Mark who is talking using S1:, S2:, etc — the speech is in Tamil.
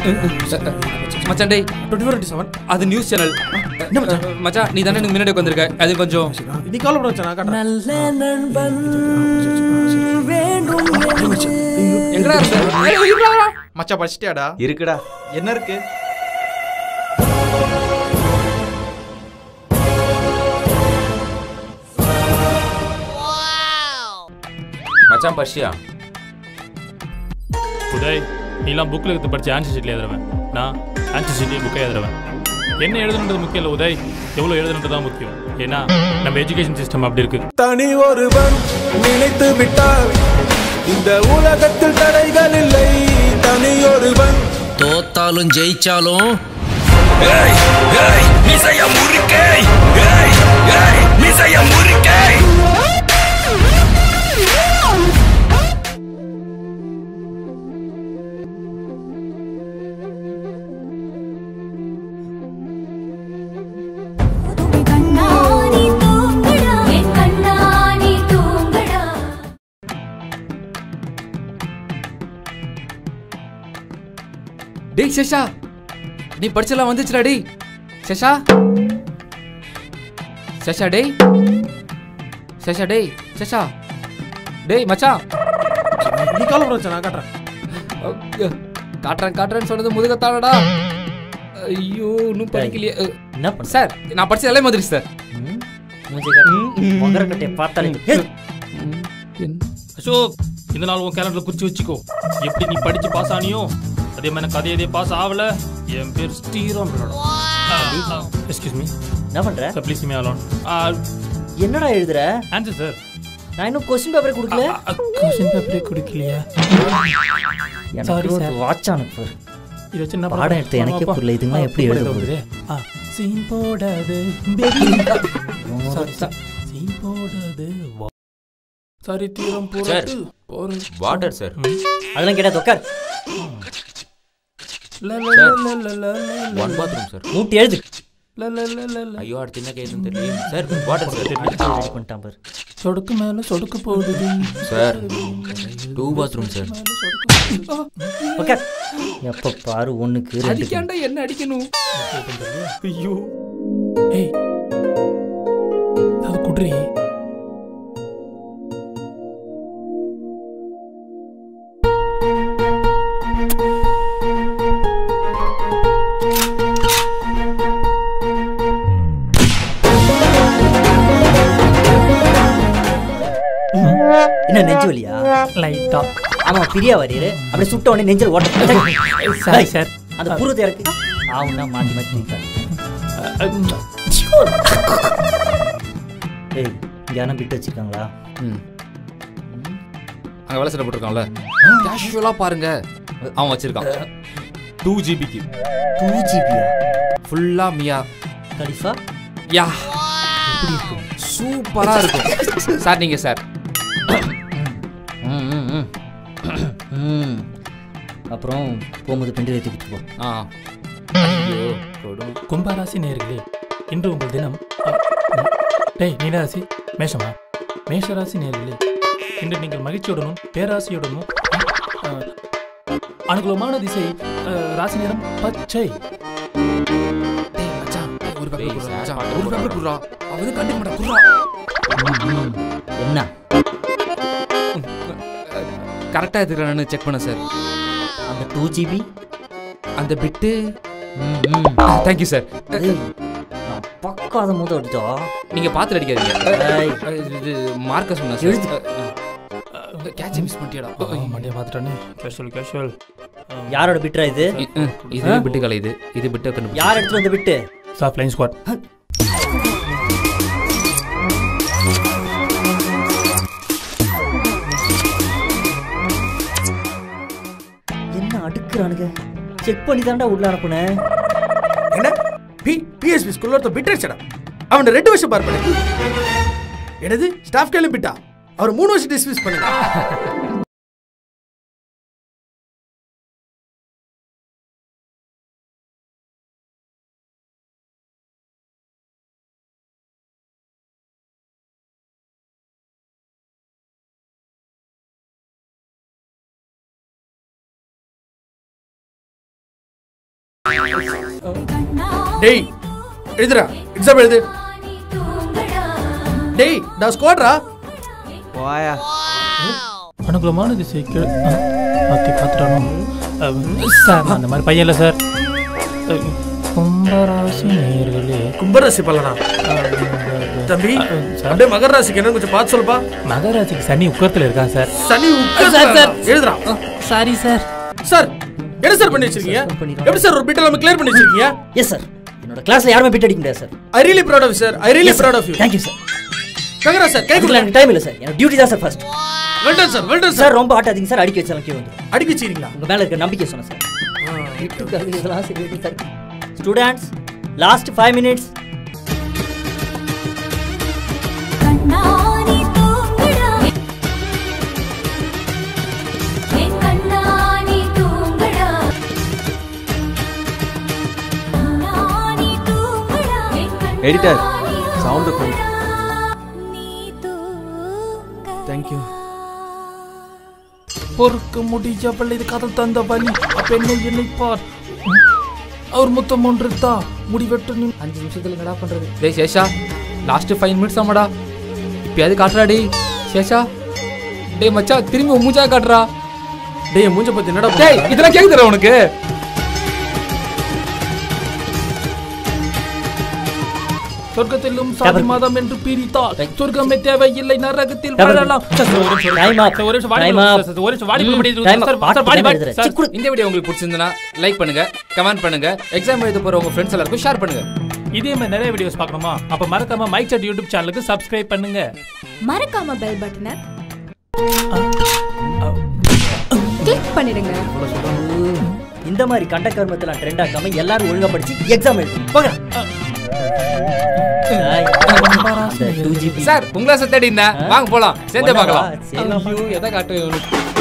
S1: மச்சான் டேய்
S2: டுவெண்ட்டி ஃபோர் டுவெண்ட்டி செவன்
S1: அது நியூஸ் சேனல்
S2: என்ன மச்சான்
S1: மச்சான் நீ தானே எனக்கு முன்னாடி உட்காந்துருக்க அது கொஞ்சம்
S2: நீ கவலைப்பட மச்சான் நான் காட்டுறேன்
S3: நல்ல நண்பன் வேண்டும் என்று
S1: எங்கடா இருக்க ஏய், இருடா, இருடா.
S4: மச்சான் படிச்சிட்டியாடா
S5: இருக்குடா
S4: என்ன இருக்கு
S5: மச்சான் பர்ஷியா
S6: உதய் நீலாம் புக்கில் எடுத்து படிச்சு ஆன்சர் ஷீட்டில் எழுதுறவன் நான் ஆன்சர் ஷீட்டில் புக்கை எழுதுறவன் என்ன எழுதுனது முக்கியம் இல்லை உதய் எவ்வளோ எழுதுனது தான் முக்கியம் ஏன்னா நம்ம எஜுகேஷன் சிஸ்டம் அப்படி இருக்கு
S7: தனி ஒருவன் நினைத்து விட்டால் இந்த உலகத்தில் தடைகள் இல்லை தனி ஒருவன்
S3: தோத்தாலும் ஜெயிச்சாலும்
S8: கண்ணாடி தூங்குடா என் கண்ணாடி தூங்குடா
S1: டேய் சேஷா நீ படிச்சலாம் வந்துச்சுடா டேய் சேஷா சேஷா டேய் சேஷா டேய் சேஷா டேய் மச்சான்
S2: நீ கவலைப்பட மச்சான் நான் காட்டுறேன்
S1: அஹ், காட்டுறேன் காட்டுறேன்னு சொன்னது முதுகத்தானடா ஐயோ இன்னும் படிக்கலையே அஹ்,
S9: என்ன பண்ண
S1: சார் நான் படிச்சது எல்லாம் மாதிரி சார்
S9: மொகரக்கட்டையை பார்த்தாலே ஏய்,
S6: அசோக் இந்த நாள் உன் கேலண்டரில் குறிச்சு வச்சுக்கோ எப்படி நீ படிச்சு பாஸ் ஆனியோ அதே மாதிரி கதை எதே பாஸ் ஆகல என் பேர் ஸ்ரீராம் எக்ஸ்கியூஸ் மீ
S9: என்ன பண்ற
S6: சார் ப்ளீஸ் மீ அலோன்
S9: என்னடா எழுதுற
S6: ஆன்சர் சார்
S9: நான் இன்னும் கொஸ்டின் பேப்பரே கொடுக்கல
S6: கொஸ்டின் பேப்பரே குடிக்கலையா
S9: எனக்கு ஒரு வாட்ச் அனுப்பு
S6: இதை வச்சு என்ன
S9: பாடம் எடுத்த எனக்கே புரியல, இதுங்கெல்லாம் எப்படி எழுத போகுது?
S6: சீன் போடாது சாரி சீன் போடாது சாரி தீரம்
S5: சார்.
S6: போறது ஒரு
S5: வாட்டர் சார்
S9: அதெல்லாம் கேட்டா தொக்கார்
S5: ஒன் பாத்ரூம் சார்
S9: மூட்டி எழுது
S5: ஐயோ அடுத்து என்ன கேட்குன்னு தெரியல சார் வாட்டர் சார்
S9: ரெடி பண்ணிட்டான் பாரு
S6: சொடுக்கு மேல சொடுக்கு போடுது
S5: சார் டூ பாத்ரூம் சார்
S9: உட்கார் எப்ப பாரு ஒண்ணுக்கு ரெண்டு
S1: அடிக்காண்டா என்ன அடிக்கணும் ஐயோ
S6: ஏய் அது குட்ரி
S9: என்ன நெஞ்சு வலியா
S6: லைட்டா
S9: ஆமா பிரியா வரையரு அப்படியே சுட்ட உடனே நெஞ்சில் ஓட்ட
S6: சாரி சார்
S9: அந்த புருவத்தை இறக்கு ஆவுன்னா மாத்தி மாத்தி நிற்காது ஏய் இங்க யாரும் பிட்டு வச்சிருக்காங்களா
S1: ம் அங்கே வேலை சட்டை போட்டிருக்கான்ல கேஷுவலாக பாருங்க அவன் வச்சிருக்கான் டூ ஜிபிக்கு
S9: டூ ஜிபியா
S1: ஃபுல்லாக மியா
S9: கலிஃபா
S1: யா சூப்பராக இருக்கும் சார் நீங்கள் சார்
S9: ம், ம், ம். ம். அப்புறம் போகும்போது பெண்டு ஏற்றி கொடுத்து போ
S1: ஆ ஐயோ கொடும்
S6: கும்பராசி நேர்களே இன்று உங்கள் தினம் அ, டேய் மீனராசி மேஷமா மேஷராசி நேர்களே இன்று நீங்கள் மகிழ்ச்சியுடனும் பேராசையுடனும் அ, அனுகூலமான திசை அ, ராசி நேரம் பச்சை
S1: டேய் மச்சான் ஒரு
S5: டேய்,
S1: பேப்பர்
S5: சார்,
S1: மச்சான்
S5: பாட்டு
S1: ஒரு பேப்பர் குடுறா அவன் கண்டிப்பா மாட்டா குடுறா
S9: ம், ம். என்ன
S1: கரெக்டாக இருக்கிறான்னு செக் பண்ண சார்
S9: அந்த டூ ஜிபி
S1: அந்த பிட்டு
S9: ம் ம்
S1: தேங்க்யூ சார்
S9: நான் பக்காத மூத்த விட்டுட்டோ
S1: நீங்கள் பார்த்து அடிக்காதீங்க
S9: ஏய்.
S1: அஹ், இது- இது மார்க்க சொன்னா
S9: எழுது.
S1: கேட்ச மிஸ் பண்ணிட்டியாடா
S6: மண்டியா பார்த்துட்டானே கேஷுவல் கேஷுவல்
S9: யாரோட பிட்ரா இது
S1: இ- அஹ், இது பிட்டு கலை இது இது பிட்டு கண்டு
S9: யார் எடுத்துட்டு வந்த பிட்டு
S6: சார் ஃப்ளைங் ஸ்குவாட்
S9: என்ன அடுக்குறானுங்க செக் பண்ணி தான்டா உள்ள அனுப்புனேன்
S2: என்ன பி பிஎஸ்பி ஸ்கூல்ல ஒருத்தர் பிட் அடிச்சடா அவன் ரெண்டு வருஷம் பார் பண்ணு என்னது ஸ்டாஃப் கேள்வி பிட்டா அவர் மூணு வருஷம் டிஸ்மிஸ் பண்ணுங்க டேய் எழுதுடா எக்ஸாம் எழுது டேய் நான் ஸ்குவாட்ரா
S4: போயா
S6: அனுகூலமான திசை கீழ் பற்றி பார்த்துட்டாலும் சார் நான் அந்த மாதிரி பையன் இல்லை சார் அஹ், கும்பராசி நேர்களே
S2: கும்பராசி பல்லனா தம்பி
S6: சார்
S2: அப்படியே மகர ராசிக்கு என்ன கொஞ்சம் பார்த்து சொல்லுப்பா
S6: மகராஜிக்கு சனி உக்கரத்தில் இருக்கான் சார்
S2: சனி
S1: சார், சார்.
S2: எழுதுறா
S1: சாரி சார்
S2: சார் என்ன சார் பண்ணி வச்சிருக்கீங்க எப்படி சார் ஒரு பிட் எல்லாமே கிளியர் பண்ணி வச்சிருக்கீங்க
S9: எஸ் சார் என்னோட கிளாஸ்ல யாருமே பிட் அடிக்க முடியாது sir
S2: I really proud of sir I really proud of you
S9: thank you sir
S2: கங்கரா சார்
S9: அதுக்கு
S2: கேக்குறேன்
S9: எனக்கு டைம் இல்லை சார் எனக்கு டியூட்டி தான் sir first
S2: well done sir well done sir
S9: sir ரொம்ப ஆட்டாதீங்க சார் அடிக்க வச்சாலும் கீழே வந்துடும்
S2: அடிக்க வச்சிருக்கீங்களா
S9: உங்க மேல இருக்க நம்பிக்கை சொன்னேன் சார் வீட்டுக்காக இதெல்லாம் சரி sir students last five minutes
S8: கண்ணாடி தூங்குடா என் கண்ணாடி தூங்குடா கண்ணாடி தூங்குடா என் கண்ணாடி
S4: எடிட்டர் சவுண்டு கொஞ்சம்
S8: நீ தூங்க
S4: தேங்க்யூ
S6: பொறுக்க முடியவில்லை இது காதல் தந்த பலி அப்பெண்ணை இணைப்பார் அவர் முத்தம் ஒன்று தா முடிவெட்டு நின்
S1: அஞ்சு நிமிஷத்துல என்னடா பண்றது டேய் சேஷா லாஸ்ட் ஃபைவ் மினிட்ஸ் ஆமாடா இப்பயாவது காட்டுறா டேய் சேஷா டேய் மச்சான் திரும்பி உன் மூஞ்சா காட்டுறா
S2: டேய் மூஞ்ச பத்தி என்னடா
S1: டேய் இதெல்லாம் கேக்குதுடா உனக்கு
S6: சொர்க்கத்திலும் சாதி மதம் என்று பிரித்தால் சொர்க்கமே தேவையில்லை நரகத்தில்
S9: Time
S6: வாழலாம் சார், சார், ஒரு நிமிஷம்.
S9: Time up.
S6: சார், ஒரு நிமிஷம் வாடி
S9: Time
S6: கொடுங்க.
S9: up.
S6: சார், சார், ஒரு நிமிஷம் வாடி கொடுக்க முடியுது.
S9: Time up.
S6: சார்,
S9: பாட்டு
S6: சார், வாடி,
S9: time
S6: வாடி.
S9: எழுதுறேன்.
S6: சார்,
S9: சி, குடு.
S1: இந்த வீடியோ உங்களுக்கு பிடிச்சிருந்தனா லைக் பண்ணுங்க கமெண்ட் பண்ணுங்க எக்ஸாம் எழுத போற உங்க ஃப்ரெண்ட்ஸ் எல்லாருக்கும் ஷேர் பண்ணுங்க
S6: இதே மாதிரி நிறைய வீடியோஸ் பார்க்கணுமா அப்ப மறக்காம மைக் சாட் யூடியூப் சேனலுக்கு சப்ஸ்கிரைப் பண்ணுங்க
S10: மறக்காம பெல் பட்டனை கிளிக் பண்ணிடுங்க
S9: இந்த மாதிரி கண்ட கர்மத்தெல்லாம் ட்ரெண்ட் ஆக்காம எல்லாரும் ஒழுங்கா படிச்சு எக்ஸாம் எழுதுங்க போங்க டூ ஜிபி
S1: சார் உங்களை தேடி இருந்தேன் வாங்க போலாம் சேர்ந்தே பார்க்கலாம்
S9: சரி
S1: ஐயோ எதை காட்டுவேன் இவனுக்கு